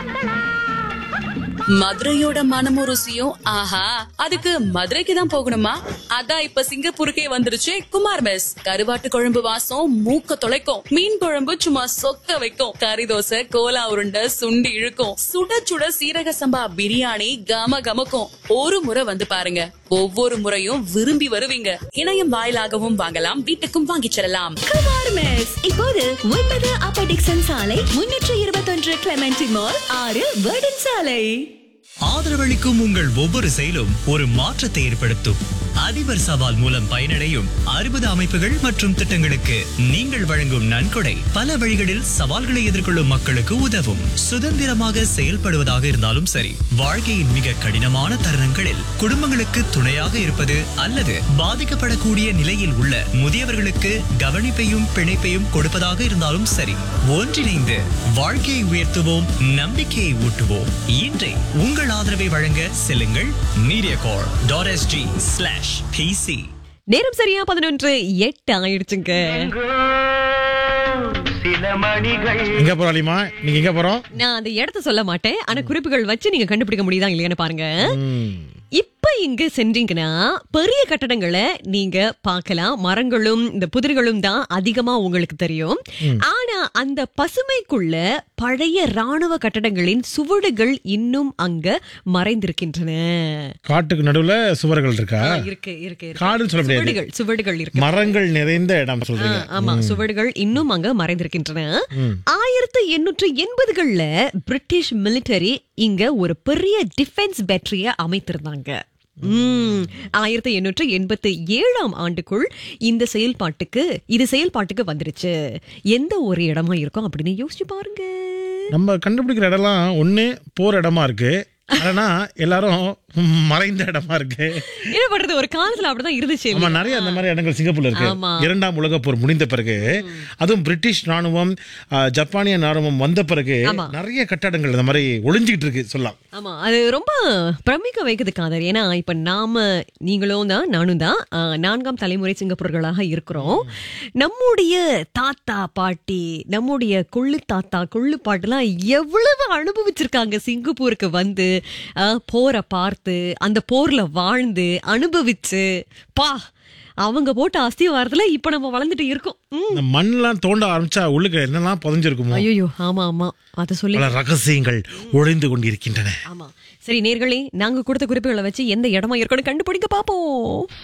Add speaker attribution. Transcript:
Speaker 1: மதுரையோட மனமும் ருசியும் ஆஹா அதுக்கு மதுரைக்கு தான் போகணுமா அதான் இப்ப சிங்கப்பூருக்கே வந்துருச்சு குமார் மெஸ் கருவாட்டு குழம்பு வாசம் மூக்க தொலைக்கும் மீன் குழம்பு சும்மா சொக்க வைக்கும் கறி தோசை கோலா உருண்டை சுண்டி இழுக்கும் சுட சுட சீரக சம்பா பிரியாணி கம கமக்கும் ஒரு முறை வந்து பாருங்க ஒவ்வொரு முறையும் விரும்பி வருவீங்க இணையம் வாயிலாகவும் வாங்கலாம் வீட்டுக்கும் வாங்கிச் செல்லலாம்
Speaker 2: குமார் மெஸ் இப்போது ஒன்பது அப்ப டிக்சன் சாலை முன்னூற்று இருபத்தொன்று கிளமெண்டி மால் ஆறு வேர்டன் சாலை
Speaker 3: ஆதரவளிக்கும் உங்கள் ஒவ்வொரு செயலும் ஒரு மாற்றத்தை ஏற்படுத்தும் அதிபர் சவால் மூலம் பயனடையும் அறுபது அமைப்புகள் மற்றும் திட்டங்களுக்கு நீங்கள் வழங்கும் நன்கொடை பல வழிகளில் சவால்களை எதிர்கொள்ளும் மக்களுக்கு உதவும் சுதந்திரமாக செயல்படுவதாக இருந்தாலும் சரி வாழ்க்கையின் மிக கடினமான தருணங்களில் குடும்பங்களுக்கு துணையாக இருப்பது அல்லது பாதிக்கப்படக்கூடிய நிலையில் உள்ள முதியவர்களுக்கு கவனிப்பையும் பிணைப்பையும் கொடுப்பதாக இருந்தாலும் சரி ஒன்றிணைந்து வாழ்க்கையை உயர்த்துவோம் நம்பிக்கையை ஊட்டுவோம் இன்றை உங்கள் ஆதரவை வழங்க செல்லுங்கள் media corp dot SG slash PC
Speaker 4: நேரம் சரியா பதினொன்று எட்டு ஆயிடுச்சுங்க
Speaker 5: சில மணிகள்
Speaker 6: எங்க போறோம் அலிமா நீங்க எங்க போறோம்
Speaker 4: நான் அந்த இடத்த சொல்ல மாட்டேன் ஆனா குறிப்புகள் வச்சு நீங்க கண்டுபிடிக்க முடியுதா இல்லையான்னு பாருங்க இப்ப இங்க சென்றீங்கன்னா பெரிய கட்டடங்களை நீங்க பார்க்கலாம் மரங்களும் இந்த புதிர்களும் தான் அதிகமா உங்களுக்கு தெரியும் ஆனா அந்த பசுமைக்குள்ள பழைய ராணுவ கட்டடங்களின் சுவடுகள் இன்னும் அங்க மறைந்திருக்கின்றன
Speaker 6: காட்டுக்கு நடுவுல சுவர்கள் இருக்கா
Speaker 4: ஆ, இருக்கு இருக்கு இருக்கு.
Speaker 6: காடுன்னு சொல்ல முடியாது.
Speaker 4: சுவடுகள் சுவடுகள் இருக்கு
Speaker 6: மரங்கள் நிறைந்த இடம் சொல்றீங்க
Speaker 4: ஆ, ஆமா சுவடுகள் இன்னும் அங்க மறைந்திருக்கின்றன ஆயிரத்தி எண்ணூற்று எண்பதுகள்ல பிரிட்டிஷ் மிலிட்டரி இங்க ஒரு பெரிய டிஃபென்ஸ் பேட்டரிய அமைத்திருந்தாங்க உம் ஆயிரத்தி எண்ணூற்று எண்பத்தி ஏழாம் ஆண்டுக்குள் இந்த செயல்பாட்டுக்கு இது செயல்பாட்டுக்கு வந்துருச்சு எந்த ஒரு இடமா இருக்கும் அப்படின்னு யோசிச்சு பாருங்க
Speaker 6: நம்ம கண்டுபிடிக்கிற இடம்லாம் ஒண்ணு போற இடமா இருக்கு ஆனா எல்லாரும் மறைந்த இடமா இருக்கு
Speaker 4: என்ன பண்றது ஒரு காலத்துல அப்படிதான் இருந்துச்சு
Speaker 6: ஆமா நிறைய அந்த மாதிரி இடங்கள் சிங்கப்பூர்ல இருக்கு
Speaker 4: ஆமா.
Speaker 6: இரண்டாம் உலக போர் முடிந்த பிறகு அதுவும் பிரிட்டிஷ் ராணுவம் ஆ, ஜப்பானிய ராணுவம் வந்த பிறகு
Speaker 4: ஆமா.
Speaker 6: நிறைய கட்டடங்கள் இந்த மாதிரி ஒளிஞ்சுக்கிட்டு இருக்கு சொல்லலாம்
Speaker 4: ஆமா அது ரொம்ப பிரமிக்க வைக்குது காதர் ஏன்னா இப்ப நாம நீங்களும் தான் நானும் தான் ஆ, நான்காம் தலைமுறை சிங்கப்பூர்களாக இருக்கிறோம் நம்முடைய தாத்தா பாட்டி நம்முடைய கொள்ளு தாத்தா கொள்ளு பாட்டுலாம் எவ்வளவு அனுபவிச்சிருக்காங்க சிங்கப்பூருக்கு வந்து ஆ, போரை பார்த்து அந்த போர்ல வாழ்ந்து அனுபவிச்சு பா அவங்க போட்ட அஸ்திவாரத்துல இப்ப நம்ம வளர்ந்துட்டு இருக்கோம் ம்.
Speaker 6: இந்த மண்ணெல்லாம் தோண்ட ஆரம்பிச்சா உள்ளுக்கு என்னெல்லாம் புதைஞ்சிருக்குமோ
Speaker 4: ஐயோ ஆமா ஆமா அத சொல்லி
Speaker 6: பல ரகசியங்கள் ஒழிந்து கொண்டிருக்கின்றன
Speaker 4: ஆமா சரி நேர்களே நாங்க கொடுத்த குறிப்புகளை வச்சு எந்த இடமா இருக்கணும் கண்டுபிடிக்க பாப்போம்